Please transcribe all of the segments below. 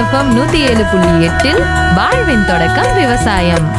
FM நூத்தி ஏழு புள்ளி எட்டில் வாழ்வின் தொடக்கம் விவசாயம்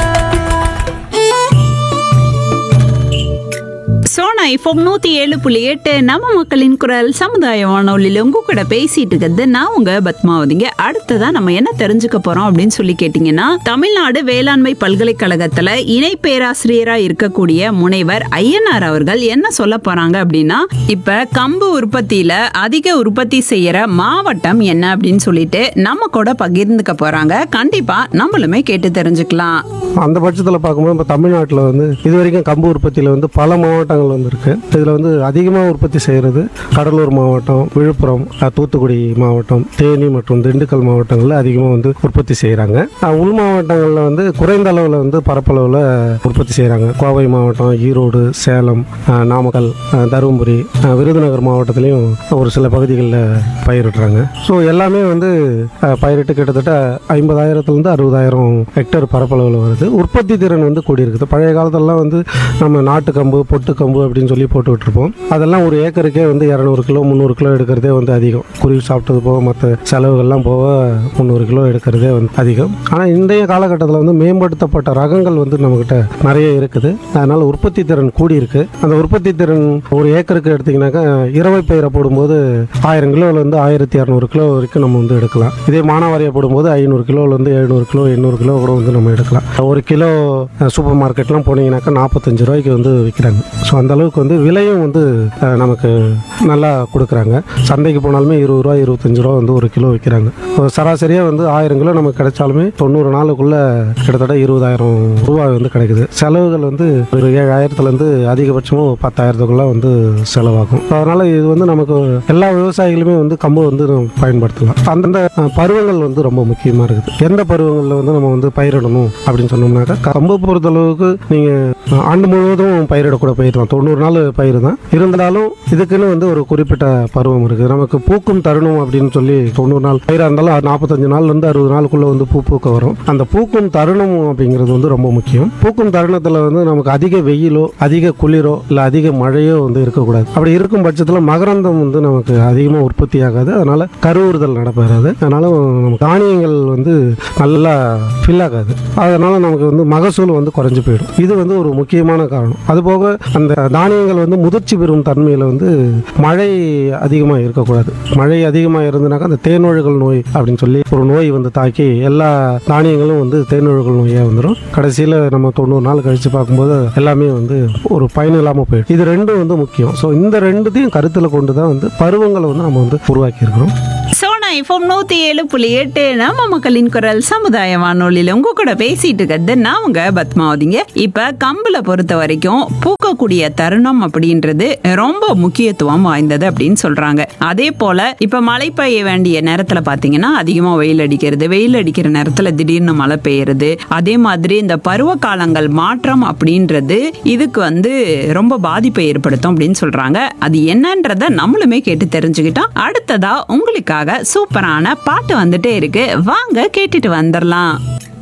சோனா இப்போ நூத்தி ஏழு புள்ளி எட்டு நம்ம மக்களின் குரல் சமுதாய வானொலியில் உங்க கூட பேசிட்டு இருக்கிறது நான் உங்க பத்மாவதிங்க அடுத்ததா நம்ம என்ன தெரிஞ்சுக்க போறோம் அப்படின்னு சொல்லி கேட்டீங்கன்னா தமிழ்நாடு வேளாண்மை பல்கலைக்கழகத்துல இணை பேராசிரியரா இருக்கக்கூடிய முனைவர் ஐயனார் அவர்கள் என்ன சொல்ல போறாங்க அப்படின்னா இப்ப கம்பு உற்பத்தியில அதிக உற்பத்தி செய்யற மாவட்டம் என்ன அப்படின்னு சொல்லிட்டு நம்ம கூட பகிர்ந்துக்க போறாங்க கண்டிப்பா நம்மளுமே கேட்டு தெரிஞ்சுக்கலாம் அந்த பட்சத்தில் பார்க்கும்போது இப்போ தமிழ்நாட்டில் வந்து இது வரைக்கும் கம்பு உற்பத்தியில் வந்து பல மாவட்டங்கள் வந்து இருக்கு இதில் வந்து அதிகமாக உற்பத்தி செய்கிறது கடலூர் மாவட்டம் விழுப்புரம் அஹ், தூத்துக்குடி மாவட்டம் தேனி மற்றும் திண்டுக்கல் மாவட்டங்களில் அதிகமாக வந்து உற்பத்தி செய்கிறாங்க உள் மாவட்டங்களில் வந்து குறைந்த அளவில் வந்து பரப்பளவில் உற்பத்தி செய்கிறாங்க கோவை மாவட்டம் ஈரோடு சேலம் அஹ், நாமக்கல் அஹ், தருமபுரி அஹ், விருதுநகர் மாவட்டத்திலையும் ஒரு சில பகுதிகளில் பயிரிடுறாங்க ஸோ எல்லாமே வந்து அஹ், பயிரிட்டு கிட்டத்தட்ட ஐம்பதாயிரத்துலேருந்து அறுபதாயிரம் ஹெக்டேர் பரப்பளவில் வருது உற்பத்தி திறன் வந்து கூடியிருக்குது பழைய காலத்துலலாம் வந்து நம்ம நாட்டு கம்பு பொட்டு கம்பு அப்படின்னு சொல்லி போட்டு விட்டுருப்போம் அதெல்லாம் ஒரு ஏக்கருக்கே வந்து இரநூறு கிலோ முந்நூறு கிலோ எடுக்கிறதே வந்து அதிகம் குருவி சாப்பிட்டது போக மற்ற செலவுகள்லாம் போக முந்நூறு கிலோ எடுக்கிறதே வந்து அதிகம் ஆனால் இன்றைய காலகட்டத்தில் வந்து மேம்படுத்தப்பட்ட ரகங்கள் வந்து நம்மக்கிட்ட நிறைய இருக்குது அதனால் உற்பத்தி திறன் கூடியிருக்கு அந்த உற்பத்தி திறன் ஒரு ஏக்கருக்கு எடுத்திங்கனாக்கா இரவை பயிரை போடும்போது ஆயிரம் கிலோலேருந்து ஆயிரத்தி இரநூறு கிலோ வரைக்கும் நம்ம வந்து எடுக்கலாம் இதே மானாவாரியை போடும்போது ஐநூறு கிலோலேருந்து எழுநூறு கிலோ எண்ணூறு கிலோ கூட வந்து நம்ம எடுக்கலாம் ஒரு கிலோ அஹ், சூப்பர் மார்க்கெட்லாம் போனீங்கன்னாக்கா நாற்பத்தஞ்சு ரூபாய்க்கு வந்து விற்கிறாங்க ஸோ அந்த அளவுக்கு வந்து விலையும் வந்து அஹ், நமக்கு நல்லா கொடுக்குறாங்க சந்தைக்கு போனாலுமே இருபது ரூபா இருபத்தஞ்சு ரூபா வந்து ஒரு கிலோ விற்கிறாங்க சராசரியாக வந்து ஆயிரம் கிலோ நமக்கு கிடைச்சாலுமே தொண்ணூறு நாளுக்குள்ள கிட்டத்தட்ட இருபதாயிரம் ரூபாய் வந்து கிடைக்குது செலவுகள் வந்து ஒரு ஏழாயிரத்துலேருந்து அதிகபட்சமும் பத்தாயிரத்துக்குள்ள வந்து செலவாகும் அதனால் இது வந்து நமக்கு எல்லா விவசாயிகளுமே வந்து கம்பு வந்து நம்ம பயன்படுத்தலாம் அந்தந்த அஹ், பருவங்கள் வந்து ரொம்ப முக்கியமாக இருக்குது எந்த பருவங்களில் வந்து நம்ம வந்து பயிரிடணும் அப்படின்னு சொன்னோம்னாக்கா கம்பு பொறுத்தளவுக்கு நீங்கள் ஆண்டு முழுவதும் பயிரிடக்கூட பயிர் தான் தொண்ணூறு நாள் பயிர் தான் இருந்தாலும் இதுக்குன்னு வந்து ஒரு குறிப்பிட்ட பருவம் இருக்குது நமக்கு பூக்கும் தருணம் அப்படின்னு சொல்லி தொண்ணூறு நாள் பயிராக இருந்தாலும் அது நாற்பத்தஞ்சு நாள்லேருந்து அறுபது நாளுக்குள்ளே வந்து பூ பூக்க வரும் அந்த பூக்கும் தருணம் அப்படிங்கிறது வந்து ரொம்ப முக்கியம் பூக்கும் தருணத்தில் வந்து நமக்கு அதிக வெயிலோ அதிக குளிரோ இல்லை அதிக மழையோ வந்து இருக்கக்கூடாது அப்படி இருக்கும் பட்சத்தில் மகரந்தம் வந்து நமக்கு அதிகமாக உற்பத்தி ஆகாது அதனால கருவுறுதல் நடப்பெறாது அதனால நமக்கு தானியங்கள் வந்து நல்லா ஃபில் ஆகாது அதனால நமக்கு வந்து மகசூல் வந்து குறைஞ்சு போயிடும் இது வந்து ஒரு முக்கியமான காரணம் அதுபோக அந்த தானியங்கள் வந்து முதிர்ச்சி பெறும் தன்மையில் வந்து மழை அதிகமாக இருக்கக்கூடாது மழை அதிகமாக இருந்தனாக்கா அந்த தேனொழுகல் நோய் அப்படின்னு சொல்லி ஒரு நோய் வந்து தாக்கி எல்லா தானியங்களும் வந்து தேனொழுகல் நோயாக வந்துடும் கடைசியில் நம்ம தொண்ணூறு நாள் கழித்து பார்க்கும்போது எல்லாமே வந்து ஒரு பயன் இல்லாமல் போயிடும் இது ரெண்டும் வந்து முக்கியம் ஸோ இந்த ரெண்டுத்தையும் கருத்தில் கொண்டு தான் வந்து பருவங்களை வந்து நம்ம வந்து உருவாக்கி இருக்கிறோம் சோனா இப்போ நூத்தி ஏழு புள்ளி எட்டு நம்ம மக்களின் குரல் சமுதாய வானொலியில உங்க கூட பேசிட்டு இருக்கிறது நான் உங்க பத்மாவதிங்க இப்ப கம்புல பொறுத்த வரைக்கும் பூக்கக்கூடிய தருணம் அப்படின்றது ரொம்ப முக்கியத்துவம் வாய்ந்தது அப்படின்னு சொல்றாங்க அதே போல இப்ப மழை பெய்ய வேண்டிய நேரத்துல பாத்தீங்கன்னா அதிகமா வெயில் அடிக்கிறது வெயில் அடிக்கிற நேரத்துல திடீர்னு மழை பெய்யறது அதே மாதிரி இந்த பருவ காலங்கள் மாற்றம் அப்படின்றது இதுக்கு வந்து ரொம்ப பாதிப்பை ஏற்படுத்தும் அப்படின்னு சொல்றாங்க அது என்னன்றத நம்மளுமே கேட்டு தெரிஞ்சுக்கிட்டோம் அடுத்ததா உங்களுக்காக சூப்பரான பாட்டு வந்துட்டே இருக்கு வாங்க கேட்டுட்டு வந்துடலாம்